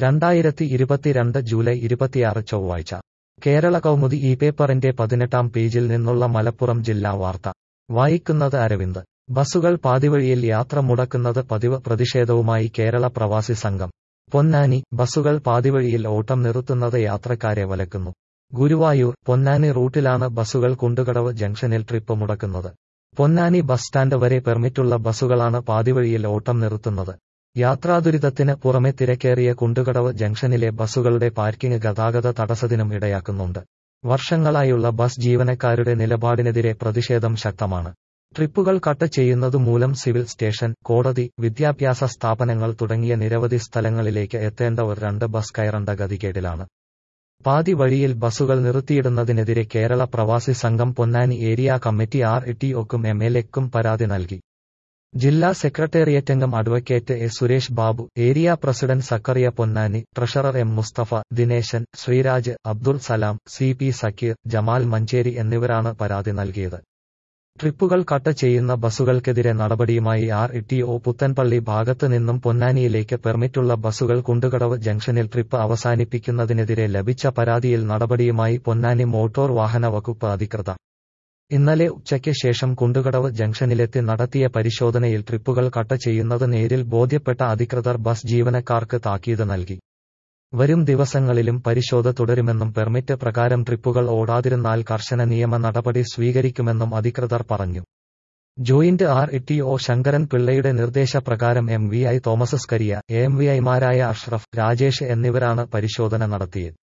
രണ്ടായിരത്തി ഇരുപത്തിരണ്ട് ജൂലൈ ഇരുപത്തിയാറ് ചൊവ്വാഴ്ച കേരള കൗമുദി ഈ പേപ്പറിന്റെ പതിനെട്ടാം പേജിൽ നിന്നുള്ള മലപ്പുറം ജില്ലാ വാർത്ത വായിക്കുന്നത് അരവിന്ദ് ബസുകൾ പാതിവഴിയിൽ യാത്ര മുടക്കുന്നത് പതിവ് പ്രതിഷേധവുമായി കേരള പ്രവാസി സംഘം പൊന്നാനി ബസുകൾ പാതിവഴിയിൽ ഓട്ടം നിർത്തുന്നത് യാത്രക്കാരെ വലക്കുന്നു ഗുരുവായൂർ പൊന്നാനി റൂട്ടിലാണ് ബസുകൾ കുണ്ടുകടവ് ജംഗ്ഷനിൽ ട്രിപ്പ് മുടക്കുന്നത് പൊന്നാനി ബസ് സ്റ്റാൻഡ് വരെ പെർമിറ്റുള്ള ബസുകളാണ് പാതിവഴിയിൽ ഓട്ടം നിർത്തുന്നത് യാത്രാദുരിതത്തിന് പുറമെ തിരക്കേറിയ കുണ്ടുകടവ് ജംഗ്ഷനിലെ ബസുകളുടെ പാർക്കിംഗ് ഗതാഗത തടസ്സത്തിനും ഇടയാക്കുന്നുണ്ട് വർഷങ്ങളായുള്ള ബസ് ജീവനക്കാരുടെ നിലപാടിനെതിരെ പ്രതിഷേധം ശക്തമാണ് ട്രിപ്പുകൾ കട്ട് ചെയ്യുന്നതുമൂലം സിവിൽ സ്റ്റേഷൻ കോടതി വിദ്യാഭ്യാസ സ്ഥാപനങ്ങൾ തുടങ്ങിയ നിരവധി സ്ഥലങ്ങളിലേക്ക് എത്തേണ്ടവർ രണ്ട് ബസ് കയറേണ്ട ഗതികേടിലാണ് പാതി വഴിയിൽ ബസുകൾ നിർത്തിയിടുന്നതിനെതിരെ Kerala Pravasi Sangham Ponnani area committee R ഇടിഒക്കും എം എൽ എക്കും പരാതി നൽകി ജില്ലാ സെക്രട്ടേറിയറ്റംഗം advocate A Suresh Babu area president Zakariya Ponnani treasurer M Musthafa Dineshan Sreeraj Abdul Salam C P Zakir Jamal Manjeri എന്നിവരാണ് പരാതി നൽകിയത് ട്രിപ്പുകൾ കട്ട് ചെയ്യുന്ന ബസുകൾക്കെതിരെ നടപടിയുമായി ആർ ഇടിഒ പുത്തൻപള്ളി ഭാഗത്ത് നിന്നും പൊന്നാനിയിലേക്ക് പെർമിറ്റുള്ള ബസുകൾ കുണ്ടുകടവ് ജംഗ്ഷനിൽ ട്രിപ്പ് അവസാനിപ്പിക്കുന്നതിനെതിരെ ലഭിച്ച പരാതിയിൽ നടപടിയുമായി പൊന്നാനി മോട്ടോർ വാഹന വകുപ്പ് അധികൃതർ ഇന്നലെ ഉച്ചയ്ക്ക് ശേഷം കുണ്ടുകടവ് ജംഗ്ഷനിലെത്തി നടത്തിയ പരിശോധനയിൽ ട്രിപ്പുകൾ കട്ട് ചെയ്യുന്നത് നേരിൽ ബോധ്യപ്പെട്ട അധികൃതർ ബസ് ജീവനക്കാർക്ക് താക്കീത് നൽകി വരും ദിവസങ്ങളിലും പരിശോധ തുടരുമെന്നും പെർമിറ്റ് പ്രകാരം ട്രിപ്പുകൾ ഓടാതിരുന്നാൽ കർശന നിയമ നടപടി സ്വീകരിക്കുമെന്നും അധികൃതർ പറഞ്ഞു joint R E O Sankaran പിള്ളയുടെ നിർദ്ദേശപ്രകാരം M V I Thomas Skaria M V ഐമാരായ അഷ്റഫ് രാജേഷ് എന്നിവരാണ് പരിശോധന നടത്തിയത്